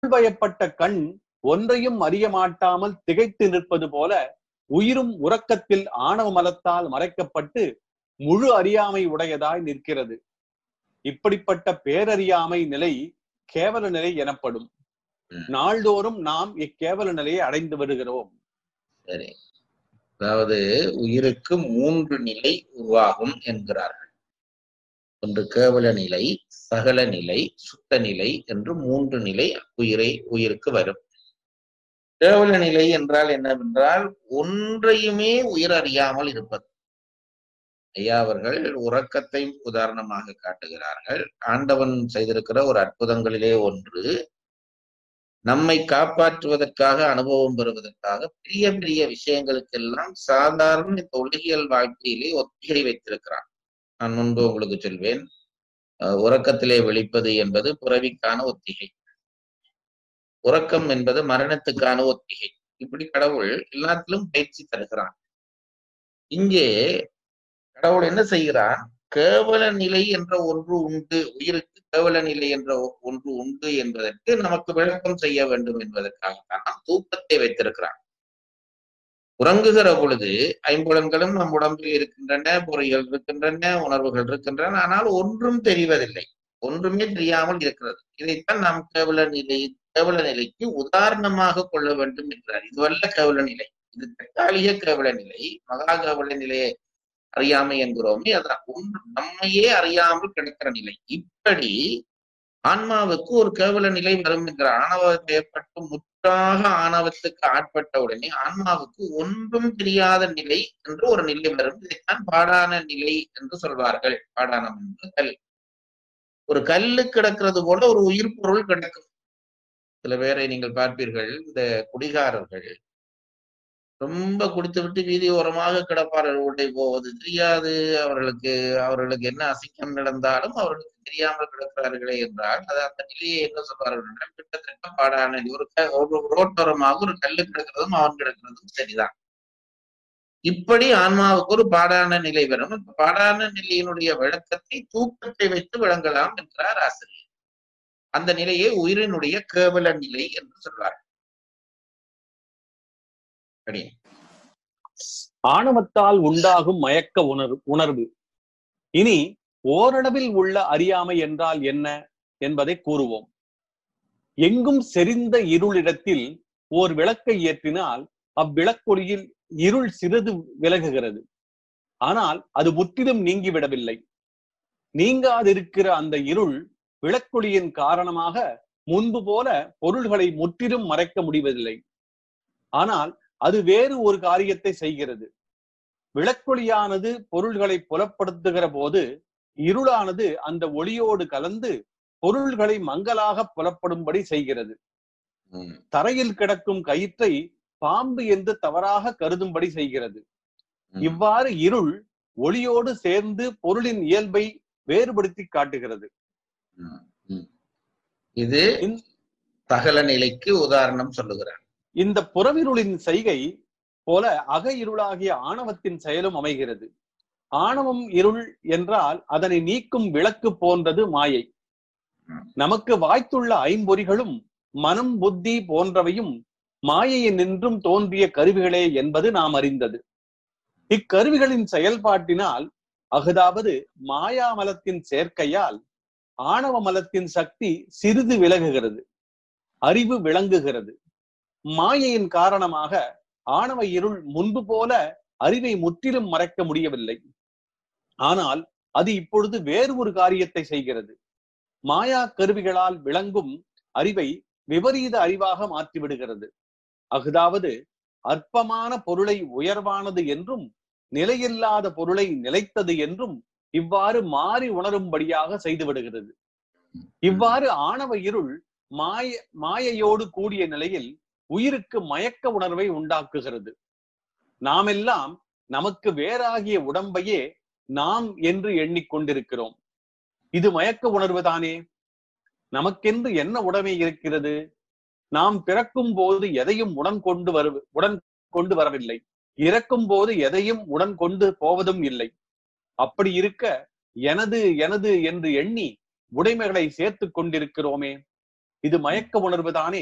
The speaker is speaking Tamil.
பயப்பட்ட கண் ஒன்றையும் அறிய மாட்டாமல் திகைத்து நிற்பது போல உயிரும் உறக்கத்தில் ஆணவ மலத்தால் மறைக்கப்பட்டு முழு அறியாமை உடையதாய் நிற்கிறது இப்படிப்பட்ட பேரறியாமை நிலை கேவல நிலை எனப்படும் ம். நாள்தோறும் நாம் இக்கேவல நிலையை அடைந்து வருகிறோம் சரி அதாவது உயிருக்கு மூன்று நிலை உருவாகும் என்கிறார்கள் ஒன்று கேவல நிலை சகல நிலை சுத்த நிலை என்று மூன்று நிலை உயிரை உயிருக்கு வரும் கேவல நிலை என்றால் என்னவென்றால் ஒன்றையுமே உயிர் அறியாமல் இருப்பது ஐயா அவர்கள் உறக்கத்தை உதாரணமாக காட்டுகிறார்கள் ஆண்டவன் செய்திருக்கிற ஒரு அற்புதங்களிலே ஒன்று நம்மை காப்பாற்றுவதற்காக அனுபவம் பெறுவதற்காக பெரிய பெரிய விஷயங்களுக்கெல்லாம் சாதாரண இந்த உலகியல் வாழ்க்கையிலே ஒத்திகை வைத்திருக்கிறான் நான் முன்பு உங்களுக்கு சொல்வேன் அஹ், உறக்கத்திலே விழிப்பது என்பது புறவிக்கான ஒத்திகை உறக்கம் என்பது மரணத்துக்கான ஒத்திகை இப்படி கடவுள் எல்லாத்திலும் பயிற்சி தருகிறான் இங்கே கடவுள் என்ன செய்கிறான் கேவல நிலை என்ற ஒன்று உண்டு உயிருக்கு கேவல நிலை என்ற ஒ- ஒன்று உண்டு என்பதற்கு நமக்கு விளக்கம் செய்ய வேண்டும் என்பதற்காகத்தான் நாம் தூக்கத்தை வைத்திருக்கிறான் உறங்குகிற பொழுது ஐம்புலன்களும் நம் உடம்பில் இருக்கின்றன பொறிகள் இருக்கின்றன உணர்வுகள் இருக்கின்றன ஆனால் ஒன்றும் தெரிவதில்லை ஒன்றுமே தெரியாமல் இருக்கிறது இதைத்தான் நாம் கேவல நிலை கேவல நிலைக்கு உதாரணமாக கொள்ள வேண்டும் என்கிறார் இதுவல்ல கேவல நிலை இது தற்காலிக கேவல நிலை மகா கேவல நிலையை அறியாமை என்கிறோமே அதான் ஒன்று நம்மையே அறியாமல் கிடக்கிற நிலை இப்படி ஆன்மாவுக்கு ஒரு கேவல நிலை வரும் என்கிற ஆணவம் ஏற்பட்டு முற்றாக ஆணவத்துக்கு ஆட்பட்ட உடனே ஆன்மாவுக்கு ஒன்றும் தெரியாத நிலை என்று ஒரு நிலை வரும் இதைத்தான் பாடான நிலை என்று சொல்வார்கள் பாடானம் என்று கல் ஒரு கல்லு கிடக்கிறது போல ஒரு உயிர் பொருள் கிடக்கும் சில பேரை நீங்கள் பார்ப்பீர்கள் இந்த குடிகாரர்கள் ரொம்ப குடித்து விட்டு வீதி ஓரமாக கிடப்பார்கள் உள்ளே போவது தெரியாது அவர்களுக்கு அவர்களுக்கு என்ன அசிங்கம் நடந்தாலும் அவர்களுக்கு தெரியாமல் கிடக்கிறார்களே என்றால் அது அந்த நிலையை என்ன சொல்வார்கள் என்றால் கிட்டத்தட்ட பாடான நிலை. ஒரு க- ஒரு ரோட்டோரமாக ஒரு கல்லு கிடக்கிறதும் அவன் கிடக்கிறதும் சரிதான் இப்படி ஆன்மாவுக்கு ஒரு பாடான நிலை வரும் இந்த பாடான நிலையினுடைய விளக்கத்தை தூக்கத்தை வைத்து விளங்கலாம் என்கிறார் ஆசிரியர் அந்த நிலையை உயிரினுடைய கேவல நிலை என்று சொல்வார் சரி ஆணவத்தால் உண்டாகும் மயக்க உணர்வு உணர்வு இனி ஓரளவில் உள்ள அறியாமை என்றால் என்ன என்பதை கூறுவோம் எங்கும் செறிந்த இருளிடத்தில் ஓர் விளக்கை ஏற்றினால் அவ்விளக்கொளியில் இருள் சிறிது விலகுகிறது ஆனால் அது முற்றிலும் நீங்கிவிடவில்லை நீங்காதிருக்கிற அந்த இருள் விளக்கொளியின் காரணமாக முன்பு போல பொருள்களை முற்றிலும் மறைக்க முடிவதில்லை ஆனால் அது வேறு ஒரு காரியத்தை செய்கிறது விளக்கொளியானது பொருள்களை புலப்படுத்துகிற போது இருளானது அந்த ஒளியோடு கலந்து பொருள்களை மங்கலாக புலப்படும்படி செய்கிறது உம் தரையில் கிடக்கும் கயிற்றை பாம்பு என்று தவறாக கருதும்படி செய்கிறது உம் இவ்வாறு இருள் ஒளியோடு சேர்ந்து பொருளின் இயல்பை வேறுபடுத்தி காட்டுகிறது உம் உம். இது இந்த- சகல நிலைக்கு உதாரணம் சொல்லுகிறார் இந்த புறவிருளின் செய்கை போல அக இருளாகிய ஆணவத்தின் செயலும் அமைகிறது ஆணவம் இருள் என்றால் அதனை நீக்கும் விளக்கு போன்றது மாயை நமக்கு வாய்த்துள்ள ஐம்பொறிகளும் மனம் புத்தி போன்றவையும் மாயையை நின்றும் தோன்றிய கருவிகளே என்பது நாம் அறிந்தது இக்கருவிகளின் செயல்பாட்டினால் அகுதாவது மாயாமலத்தின் சேர்க்கையால் ஆணவ மலத்தின் சக்தி சிறிது விலகுகிறது அறிவு விளங்குகிறது மாயையின் காரணமாக ஆணவ இருள் முன்பு போல அறிவை முற்றிலும் மறைக்க முடியவில்லை ஆனால் அது இப்பொழுது வேறு ஒரு காரியத்தை செய்கிறது மாயா கருவிகளால் விளங்கும் அறிவை விபரீத அறிவாக மாற்றிவிடுகிறது அஃதாவது அற்பமான பொருளை உயர்வானது என்றும் நிலையில்லாத பொருளை நிலைத்தது என்றும் இவ்வாறு மாறி உணரும்படியாக செய்து விடுகிறது இவ்வாறு ஆணவ இருள் மாய மாயையோடு கூடிய நிலையில் உயிருக்கு மயக்க உணர்வை உண்டாக்குகிறது நாமெல்லாம் நமக்கு வேறாகிய உடம்பையே நாம் என்று எண்ணிக்கொண்டிருக்கிறோம் இது மயக்க உணர்வு தானே நமக்கென்று என்ன உடைமை இருக்கிறது நாம் பிறக்கும் போது எதையும் உடன் கொண்டு வரு உடன் கொண்டு வரவில்லை இறக்கும் போது எதையும் உடன் கொண்டு போவதும் இல்லை அப்படி இருக்க எனது எனது என்று எண்ணி உடைமைகளை சேர்த்து கொண்டிருக்கிறோமே இது மயக்க உணர்வு தானே